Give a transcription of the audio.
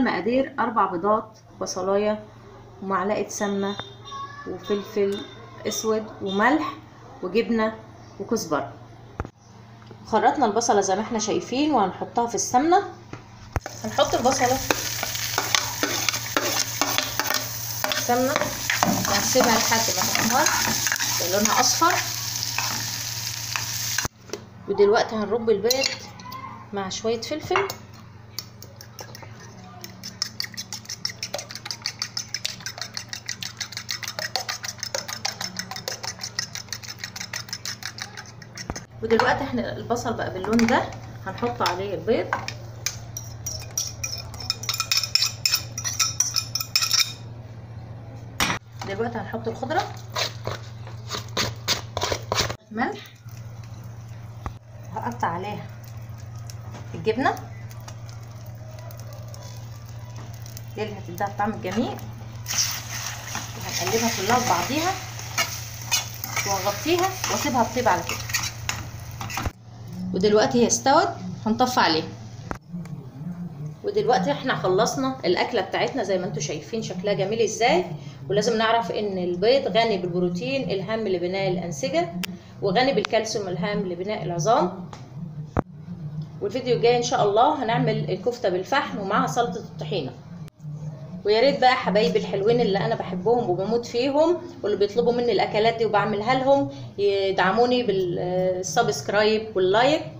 المقادير اربع بيضات بصلايه ومعلقه سمنه وفلفل اسود وملح وجبنه وكزبره خرطنا البصله زي ما احنا شايفين وهنحطها في السمنه هنحط البصله السمنه وهنسيبها لحد ما تحمر لونها اصفر ودلوقتي هنرب البيض مع شويه فلفل ودلوقتي احنا البصل بقى باللون ده هنحط عليه البيض دلوقتي هنحط الخضره ملح هقطع عليها الجبنه دي اللي هتديها الطعم الجميل وهنقلبها كلها في بعضيها واغطيها واسيبها تطيب على كده ودلوقتي هي استوت هنطفي عليها ودلوقتي احنا خلصنا الاكله بتاعتنا زي ما انتم شايفين شكلها جميل ازاي ولازم نعرف ان البيض غني بالبروتين الهام لبناء الانسجه وغني بالكالسيوم الهام لبناء العظام والفيديو الجاي ان شاء الله هنعمل الكفته بالفحم ومعها سلطه الطحينه ويا ريت بقى حبايبي الحلوين اللي انا بحبهم وبموت فيهم واللي بيطلبوا مني الاكلات دي وبعملها لهم يدعموني بالسبسكرايب واللايك